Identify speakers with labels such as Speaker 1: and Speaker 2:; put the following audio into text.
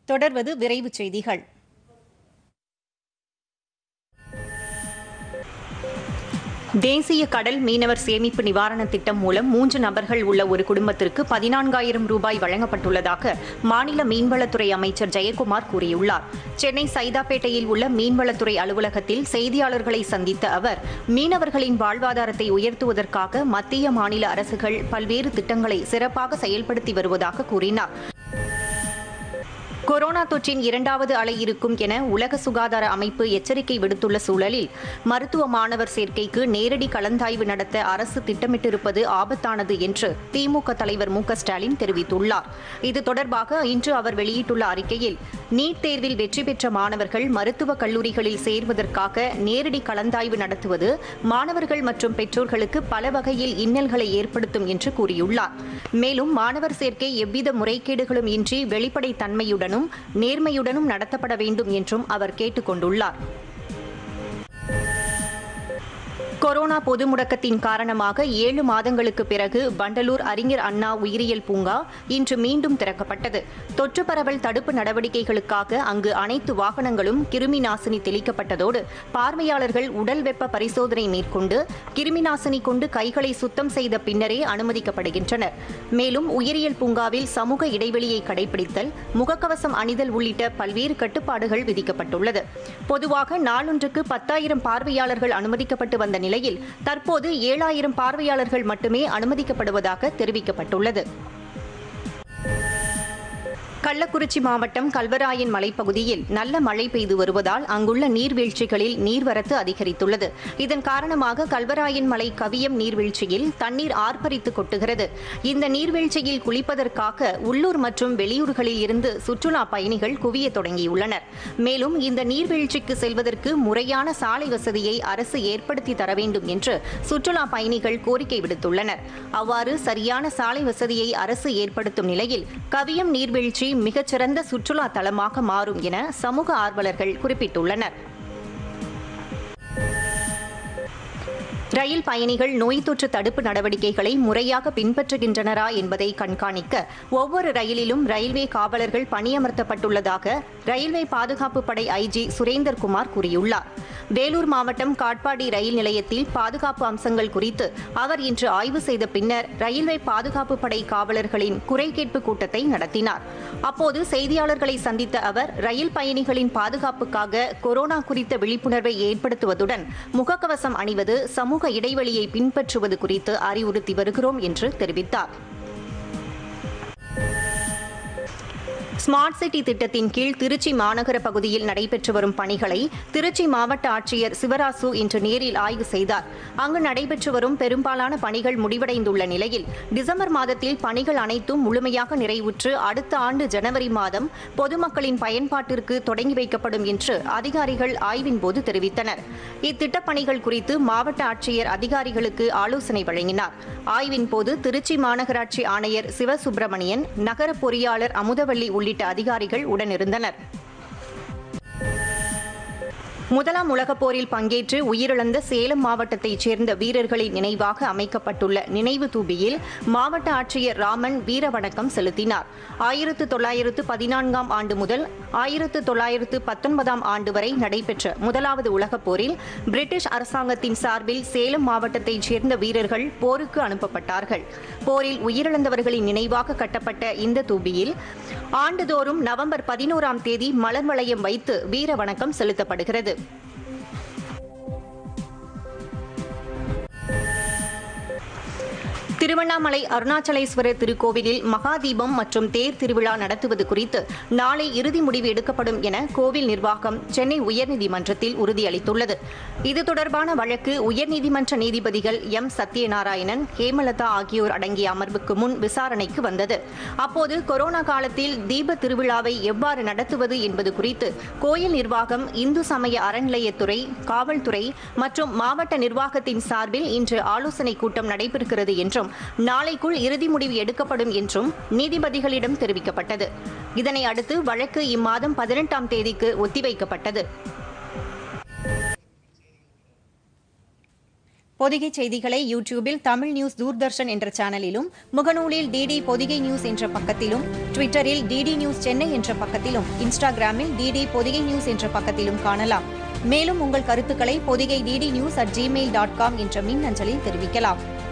Speaker 1: தொடர்வது விரைவுச் செய்திகள் தேசிய கடல் மீனவர் சேமிப்பு நிவாரண திட்டம் மூலம் மூன்று நபர்கள் உள்ள ஒரு குடும்பத்திற்கு பதினான்காயிரம் ரூபாய் வழங்கப்பட்டுள்ளதாக மாநில மீன்வளத்துறை அமைச்சர் ஜெயக்குமார் கூறியுள்ளார் சென்னை சைதாப்பேட்டையில் உள்ள மீன்வளத்துறை அலுவலகத்தில் செய்தியாளர்களை சந்தித்த அவர் மீனவர்களின் வாழ்வாதாரத்தை உயர்த்துவதற்காக மத்திய மாநில அரசுகள் பல்வேறு திட்டங்களை சிறப்பாக செயல்படுத்தி வருவதாக கூறினார் கொரோனா தொற்றின் இரண்டாவது அலை இருக்கும் என உலக சுகாதார அமைப்பு எச்சரிக்கை விடுத்துள்ள சூழலில் மருத்துவ மாணவர் சேர்க்கைக்கு நேரடி கலந்தாய்வு நடத்த அரசு திட்டமிட்டிருப்பது ஆபத்தானது என்று திமுக தலைவர் மு க ஸ்டாலின் தெரிவித்துள்ளார் இது தொடர்பாக இன்று அவர் வெளியிட்டுள்ள அறிக்கையில் நீட் தேர்வில் வெற்றி பெற்ற மாணவர்கள் மருத்துவக் கல்லூரிகளில் சேர்வதற்காக நேரடி கலந்தாய்வு நடத்துவது மாணவர்கள் மற்றும் பெற்றோர்களுக்கு பல வகையில் இன்னல்களை ஏற்படுத்தும் என்று கூறியுள்ளார் மேலும் மாணவர் சேர்க்கை எவ்வித முறைகேடுகளும் இன்றி வெளிப்படைத் தன்மையுடன் நேர்மையுடனும் நேர்மையுடனும் நடத்தப்பட வேண்டும் என்றும் அவர் கேட்டுக் கொண்டுள்ளார் கொரோனா பொது முடக்கத்தின் காரணமாக ஏழு மாதங்களுக்கு பிறகு வண்டலூர் அறிஞர் அண்ணா உயிரியல் பூங்கா இன்று மீண்டும் திறக்கப்பட்டது தொற்று பரவல் தடுப்பு நடவடிக்கைகளுக்காக அங்கு அனைத்து வாகனங்களும் கிருமி நாசினி தெளிக்கப்பட்டதோடு பார்வையாளர்கள் உடல் வெப்ப பரிசோதனை மேற்கொண்டு கிருமி நாசினி கொண்டு கைகளை சுத்தம் செய்த பின்னரே அனுமதிக்கப்படுகின்றனர் மேலும் உயிரியல் பூங்காவில் சமூக இடைவெளியை கடைபிடித்தல் முகக்கவசம் அணிதல் உள்ளிட்ட பல்வேறு கட்டுப்பாடுகள் விதிக்கப்பட்டுள்ளது பொதுவாக நாளொன்றுக்கு பத்தாயிரம் பார்வையாளர்கள் அனுமதிக்கப்பட்டு வந்த நிலையில் தற்போது ஏழாயிரம் பார்வையாளர்கள் மட்டுமே அனுமதிக்கப்படுவதாக தெரிவிக்கப்பட்டுள்ளது கள்ளக்குறிச்சி மாவட்டம் கல்வராயன் மலைப்பகுதியில் நல்ல மழை பெய்து வருவதால் அங்குள்ள நீர்வீழ்ச்சிகளில் நீர்வரத்து அதிகரித்துள்ளது இதன் காரணமாக கல்வராயன் மலை கவியம் நீர்வீழ்ச்சியில் தண்ணீர் ஆர்ப்பரித்து கொட்டுகிறது இந்த நீர்வீழ்ச்சியில் குளிப்பதற்காக உள்ளூர் மற்றும் வெளியூர்களில் இருந்து சுற்றுலா பயணிகள் குவிய தொடங்கியுள்ளனர் மேலும் இந்த நீர்வீழ்ச்சிக்கு செல்வதற்கு முறையான சாலை வசதியை அரசு ஏற்படுத்தி தர வேண்டும் என்று சுற்றுலா பயணிகள் கோரிக்கை விடுத்துள்ளனர் அவ்வாறு சரியான சாலை வசதியை அரசு ஏற்படுத்தும் நிலையில் கவியம் நீர்வீழ்ச்சி மிகச்சிறந்த சுற்றுலா தலமாக மாறும் என சமூக ஆர்வலர்கள் குறிப்பிட்டுள்ளனர் ரயில் பயணிகள் நோய் தொற்று தடுப்பு நடவடிக்கைகளை முறையாக பின்பற்றுகின்றனரா என்பதை கண்காணிக்க ஒவ்வொரு ரயிலிலும் ரயில்வே காவலர்கள் பணியமர்த்தப்பட்டுள்ளதாக ரயில்வே பாதுகாப்பு படை ஐஜி சுரேந்தர் குமார் கூறியுள்ளார் வேலூர் மாவட்டம் காட்பாடி ரயில் நிலையத்தில் பாதுகாப்பு அம்சங்கள் குறித்து அவர் இன்று ஆய்வு செய்த பின்னர் ரயில்வே பாதுகாப்பு படை காவலர்களின் குறை கேட்பு கூட்டத்தை நடத்தினார் அப்போது செய்தியாளர்களை சந்தித்த அவர் ரயில் பயணிகளின் பாதுகாப்புக்காக கொரோனா குறித்த விழிப்புணர்வை ஏற்படுத்துவதுடன் முகக்கவசம் அணிவது சமூக இடைவெளியை பின்பற்றுவது குறித்து அறிவுறுத்தி வருகிறோம் என்று தெரிவித்தார் ஸ்மார்ட் சிட்டி திட்டத்தின் கீழ் திருச்சி மாநகர பகுதியில் நடைபெற்று வரும் பணிகளை திருச்சி மாவட்ட ஆட்சியர் சிவராசு இன்று நேரில் ஆய்வு செய்தார் அங்கு நடைபெற்று வரும் பெரும்பாலான பணிகள் முடிவடைந்துள்ள நிலையில் டிசம்பர் மாதத்தில் பணிகள் அனைத்தும் முழுமையாக நிறைவுற்று அடுத்த ஆண்டு ஜனவரி மாதம் பொதுமக்களின் பயன்பாட்டிற்கு தொடங்கி வைக்கப்படும் என்று அதிகாரிகள் ஆய்வின் போது தெரிவித்தனர் இத்திட்டப் பணிகள் குறித்து மாவட்ட ஆட்சியர் அதிகாரிகளுக்கு ஆலோசனை வழங்கினார் ஆய்வின் போது திருச்சி மாநகராட்சி ஆணையர் சிவசுப்பிரமணியன் நகர பொறியாளர் அமுதவள்ளி உள்ளிட்ட அதிகாரிகள் உடனிருந்தனர் முதலாம் உலகப் போரில் பங்கேற்று உயிரிழந்த சேலம் மாவட்டத்தைச் சேர்ந்த வீரர்களின் நினைவாக அமைக்கப்பட்டுள்ள நினைவு தூபியில் மாவட்ட ஆட்சியர் ராமன் வீர வணக்கம் செலுத்தினார் ஆயிரத்து தொள்ளாயிரத்து பதினான்காம் ஆண்டு முதல் ஆயிரத்து தொள்ளாயிரத்து பத்தொன்பதாம் ஆண்டு வரை நடைபெற்ற முதலாவது உலகப் போரில் பிரிட்டிஷ் அரசாங்கத்தின் சார்பில் சேலம் மாவட்டத்தைச் சேர்ந்த வீரர்கள் போருக்கு அனுப்பப்பட்டார்கள் போரில் உயிரிழந்தவர்களின் நினைவாக கட்டப்பட்ட இந்த தூபியில் ஆண்டுதோறும் நவம்பர் பதினோராம் தேதி மலர் வளையம் வைத்து வீர வணக்கம் செலுத்தப்படுகிறது திருவண்ணாமலை அருணாச்சலேஸ்வரர் திருக்கோவிலில் மகாதீபம் மற்றும் தேர் திருவிழா நடத்துவது குறித்து நாளை இறுதி முடிவு எடுக்கப்படும் என கோவில் நிர்வாகம் சென்னை உயர்நீதிமன்றத்தில் உறுதியளித்துள்ளது இது தொடர்பான வழக்கு உயர்நீதிமன்ற நீதிபதிகள் எம் சத்யநாராயணன் ஹேமலதா ஆகியோர் அடங்கிய அமர்வுக்கு முன் விசாரணைக்கு வந்தது அப்போது கொரோனா காலத்தில் தீப திருவிழாவை எவ்வாறு நடத்துவது என்பது குறித்து கோயில் நிர்வாகம் இந்து சமய அறநிலையத்துறை காவல்துறை மற்றும் மாவட்ட நிர்வாகத்தின் சார்பில் இன்று ஆலோசனைக் கூட்டம் நடைபெறுகிறது என்றும் நாளைக்குள் இறுதி முடிவு எடுக்கப்படும் என்றும் நீதிபதிகளிடம் தெரிவிக்கப்பட்டது இதனை அடுத்து வழக்கு இம்மாதம் பதினெட்டாம் தேதிக்கு ஒத்திவைக்கப்பட்டது பொதிகை செய்திகளை யூடியூபில் தமிழ் நியூஸ் தூர்தர்ஷன் என்ற சேனலிலும் முகநூலில் டிடி பொதிகை நியூஸ் என்ற பக்கத்திலும் ட்விட்டரில் டிடி நியூஸ் சென்னை என்ற பக்கத்திலும் இன்ஸ்டாகிராமில் டிடி பொதிகை நியூஸ் என்ற பக்கத்திலும் காணலாம் மேலும் உங்கள் கருத்துக்களை Podhigai DD news at Gmail dot com என்ற மின் அஞ்சலில் தெரிவிக்கலாம்